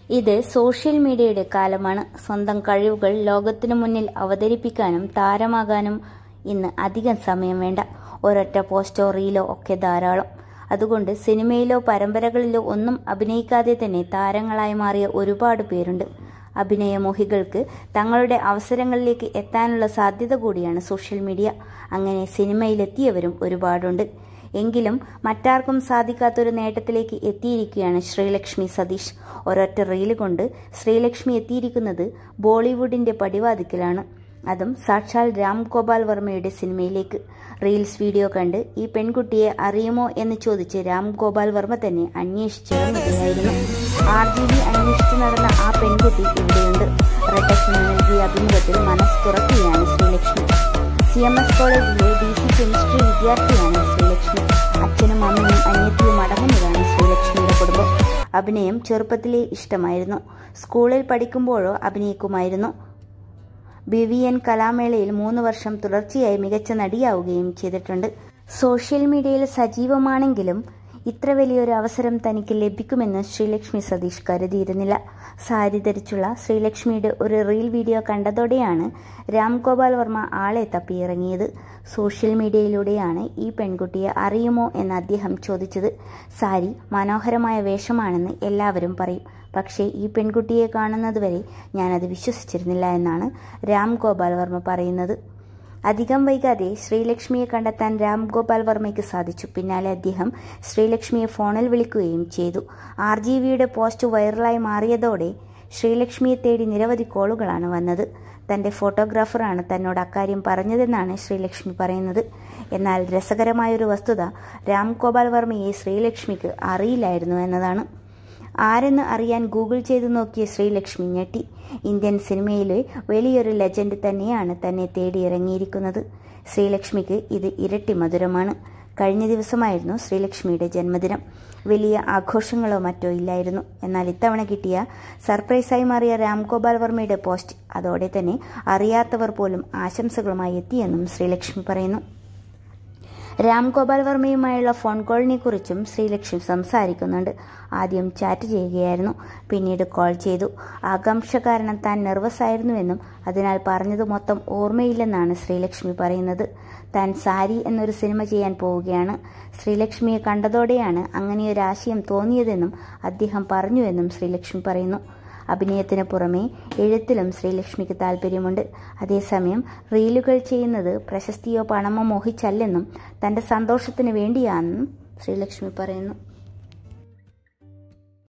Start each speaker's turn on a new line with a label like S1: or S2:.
S1: ഇത് സോഷ്യൽ മീഡിയയുടെ കാലമാണ് സ്വന്തം കഴിവുകൾ ലോകത്തിനു മുന്നിൽ അവതരിപ്പിക്കാനും താരമാകാനും ഇന്ന് അധികം സമയം വേണ്ട ഒരൊറ്റ പോസ്റ്റോ റീലോ ഒക്കെ ധാരാളം അതുകൊണ്ട് സിനിമയിലോ പരമ്പരകളിലോ ഒന്നും അഭിനയിക്കാതെ തന്നെ താരങ്ങളായി മാറിയ ഒരുപാട് പേരുണ്ട് അഭിനയമോഹികൾക്ക് തങ്ങളുടെ അവസരങ്ങളിലേക്ക് എത്താനുള്ള സാധ്യത കൂടിയാണ് സോഷ്യൽ മീഡിയ അങ്ങനെ സിനിമയിലെത്തിയവരും ഒരുപാടുണ്ട് എങ്കിലും മറ്റാർക്കും സാധിക്കാത്തൊരു നേട്ടത്തിലേക്ക് എത്തിയിരിക്കുകയാണ് ശ്രീലക്ഷ്മി സതീഷ് ഒരൊറ്റ റീല് കൊണ്ട് ശ്രീലക്ഷ്മി എത്തിയിരിക്കുന്നത് ബോളിവുഡിന്റെ പടിവാതിക്കലാണ് അതും സാക്ഷാൽ രാം ഗോപാൽ വർമ്മയുടെ സിനിമയിലേക്ക് റീൽസ് വീഡിയോ കണ്ട് ഈ പെൺകുട്ടിയെ അറിയുമോ എന്ന് ചോദിച്ച് രാം ഗോപാൽ വർമ്മ തന്നെ അന്വേഷിച്ചിറങ്ങുകയായിരുന്നു ആർ ജി ബി അന്വേഷിച്ച് നടന്ന ആ പെൺകുട്ടി ഇവിടെയുണ്ട് റെഡക്ഷന് നൽകിയ അഭിമുഖത്തിൽ മനസ്സ് തുറക്കുകയാണ് ശ്രീലക്ഷ്മി സി എം എസ് കോളേജിലെ ഡി സി കെമിസ്ട്രി വിദ്യാർത്ഥിയാണ് ശ്രീലക്ഷ്മി അച്ഛനും അമ്മയും അനിയത്തിയും അടങ്ങുന്നതാണ് ശ്രീലക്ഷ്മിയുടെ കുടുംബം അഭിനയം ചെറുപ്പത്തിലേ ഇഷ്ടമായിരുന്നു സ്കൂളിൽ പഠിക്കുമ്പോഴോ അഭിനയിക്കുമായിരുന്നു ബി വി എൻ കലാമേളയിൽ മൂന്ന് വർഷം തുടർച്ചയായി മികച്ച നടിയാവുകയും ചെയ്തിട്ടുണ്ട് സോഷ്യൽ മീഡിയയിൽ സജീവമാണെങ്കിലും ഇത്ര വലിയൊരു അവസരം തനിക്ക് ലഭിക്കുമെന്ന് ശ്രീലക്ഷ്മി സതീഷ് കരുതിയിരുന്നില്ല സാരി ധരിച്ചുള്ള ശ്രീലക്ഷ്മിയുടെ ഒരു റീൽ വീഡിയോ കണ്ടതോടെയാണ് രാം ഗോപാൽ വർമ്മ ആളെ തപ്പിയിറങ്ങിയത് സോഷ്യൽ മീഡിയയിലൂടെയാണ് ഈ പെൺകുട്ടിയെ അറിയുമോ എന്ന് അദ്ദേഹം ചോദിച്ചത് സാരി മനോഹരമായ വേഷമാണെന്ന് എല്ലാവരും പറയും പക്ഷേ ഈ പെൺകുട്ടിയെ കാണുന്നതുവരെ ഞാനത് വിശ്വസിച്ചിരുന്നില്ല എന്നാണ് രാം ഗോപാൽ വർമ്മ പറയുന്നത് അധികം വൈകാതെ ശ്രീലക്ഷ്മിയെ കണ്ടെത്താൻ രാം ഗോപാൽ വർമ്മയ്ക്ക് സാധിച്ചു പിന്നാലെ അദ്ദേഹം ശ്രീലക്ഷ്മിയെ ഫോണിൽ വിളിക്കുകയും ചെയ്തു ആർ ജി വിയുടെ പോസ്റ്റ് വൈറലായി മാറിയതോടെ ശ്രീലക്ഷ്മിയെ തേടി നിരവധി കോളുകളാണ് വന്നത് തന്റെ ഫോട്ടോഗ്രാഫറാണ് തന്നോട് അക്കാര്യം പറഞ്ഞതെന്നാണ് ശ്രീലക്ഷ്മി പറയുന്നത് എന്നാൽ രസകരമായൊരു വസ്തുത രാം ഗോപാൽ വർമ്മയെ ശ്രീലക്ഷ്മിക്ക് അറിയില്ലായിരുന്നു എന്നതാണ് ആരെന്ന് അറിയാൻ ഗൂഗിൾ ചെയ്തു നോക്കിയ ശ്രീലക്ഷ്മി ഞെട്ടി ഇന്ത്യൻ സിനിമയിലെ വലിയൊരു ലെജൻഡ് തന്നെയാണ് തന്നെ തേടി ഇറങ്ങിയിരിക്കുന്നത് ശ്രീലക്ഷ്മിക്ക് ഇത് ഇരട്ടി മധുരമാണ് കഴിഞ്ഞ ദിവസമായിരുന്നു ശ്രീലക്ഷ്മിയുടെ ജന്മദിനം വലിയ ആഘോഷങ്ങളോ മറ്റോ ഇല്ലായിരുന്നു എന്നാൽ ഇത്തവണ കിട്ടിയ സർപ്രൈസായി മാറിയ രാംഗോപാൽ വർമ്മയുടെ പോസ്റ്റ് അതോടെ തന്നെ അറിയാത്തവർ പോലും ആശംസകളുമായി എത്തിയെന്നും ശ്രീലക്ഷ്മി പറയുന്നു രാം ഗോപാൽ വർമ്മയുമായുള്ള ഫോൺ കോളിനെ കുറിച്ചും ശ്രീലക്ഷ്മി സംസാരിക്കുന്നുണ്ട് ആദ്യം ചാറ്റ് ചെയ്യുകയായിരുന്നു പിന്നീട് കോൾ ചെയ്തു ആകാംക്ഷ കാരണം താൻ നെർവസ് ആയിരുന്നുവെന്നും അതിനാൽ പറഞ്ഞത് മൊത്തം ഓർമ്മയില്ലെന്നാണ് ശ്രീലക്ഷ്മി പറയുന്നത് താൻ സാരി എന്നൊരു സിനിമ ചെയ്യാൻ പോവുകയാണ് ശ്രീലക്ഷ്മിയെ കണ്ടതോടെയാണ് അങ്ങനെയൊരു ആശയം തോന്നിയതെന്നും അദ്ദേഹം പറഞ്ഞുവെന്നും ശ്രീലക്ഷ്മി പറയുന്നു അഭിനയത്തിന് പുറമെ എഴുത്തിലും ശ്രീലക്ഷ്മിക്ക് താല്പര്യമുണ്ട് അതേസമയം റീലുകൾ ചെയ്യുന്നത് പ്രശസ്തിയോ പണമോ മോഹിച്ചല്ലെന്നും തന്റെ സന്തോഷത്തിന് വേണ്ടിയാണെന്നും ശ്രീലക്ഷ്മി പറയുന്നു